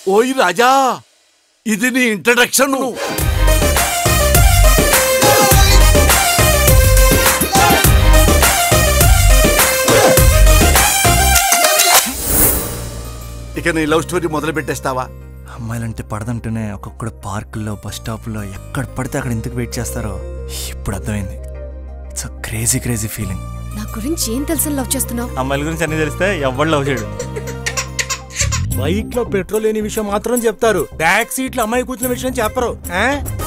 ఓయ్ రాజా ఇది నీ ఇంట్రడక్షన్ ఇక నీ లవ్ స్టోరీ మొదలు పెట్టేస్తావా అమ్మాయిలంటే పడదంటూనే ఒక్కొక్కడు పార్కుల్లో బస్ స్టాప్లో ఎక్కడ పడితే అక్కడ ఎందుకు వెయిట్ చేస్తారో ఇప్పుడు అర్థమైంది ఇట్స్ క్రేజీ క్రేజీ ఫీలింగ్ నా గురించి ఏం తెలుసని లవ్ చేస్తున్నావు అమ్మాయిల గురించి అన్ని తెలిస్తే ఎవరు లవ్ చేయడు బైక్ లో పెట్రోల్ లేని విషయం మాత్రం చెప్తారు బ్యాక్ సీట్ లో అమ్మాయి కూర్చున్న విషయం చెప్పరు ఆ?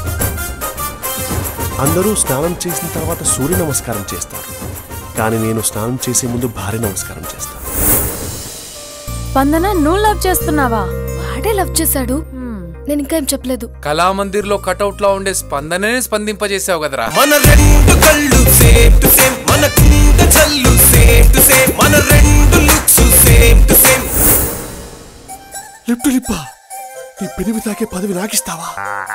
అందరూ స్నానం చేసిన తర్వాత సూర్య నమస్కారం చేస్తారు కానీ నేను స్నానం చేసే ముందు భార్య నమస్కారం చేస్తాను స్పందన నువ్వు లవ్ చేస్తున్నావా వాడే లవ్ చేశాడు నేను ఇంకా ఏం చెప్పలేదు కళామందిర్ లో కటౌట్ లో ఉండే స్పందననే స్పందింపజేసావు కదరా మన రెండు కళ్ళు సేమ్ టు సేమ్ మన కుండ చల్లు సేమ్ టు సేమ్ మన రెండు లుక్స్ సేమ్ టు సేమ్ లిప్టు లిప్పా నీ పెనిమి తాకే పదవి నాకిస్తావా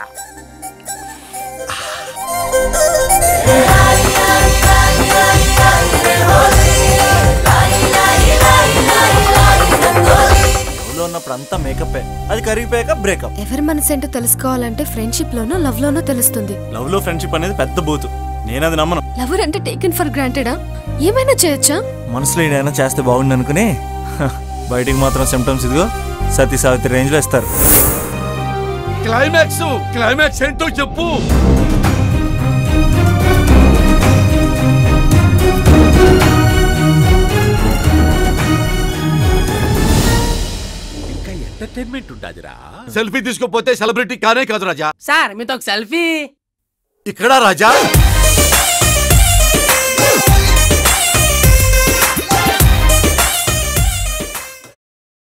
లవ్లో ఉన్నప్పుడు అంతా మేకప్ అది కరిగిపోయాక బ్రేకప్ ఎవరి మనసేంటో తెలుసుకోవాలంటే ఫ్రెండ్షిప్ లోనో లవ్ లోనో తెలుస్తుంది లవ్లో ఫ్రెండ్షిప్ అనేది పెద్ద బూతు నేను అది నమ్మను లవర్ అంటే టేకెన్ ఫర్ గ్రాంటెడా ఏమైనా చేయొచ్చా మనసులో ఏదైనా చేస్తే బాగుండు అనుకుని హ, బయటికి మాత్రం సిమ్టమ్స్ ఇదిగో సతీ సావిత్రి రేంజ్లో ఇస్తారు క్లైమాక్స్ క్లైమాక్స్ ఏంటో చెప్పు ఇంకా ఎంటర్టైన్మెంట్ ఉండాదిరా సెల్ఫీ తీసుకోపోతే సెలబ్రిటీ కానే కాదు రాజా సార్ మీతో ఒక సెల్ఫీ ఇక్కడ రాజా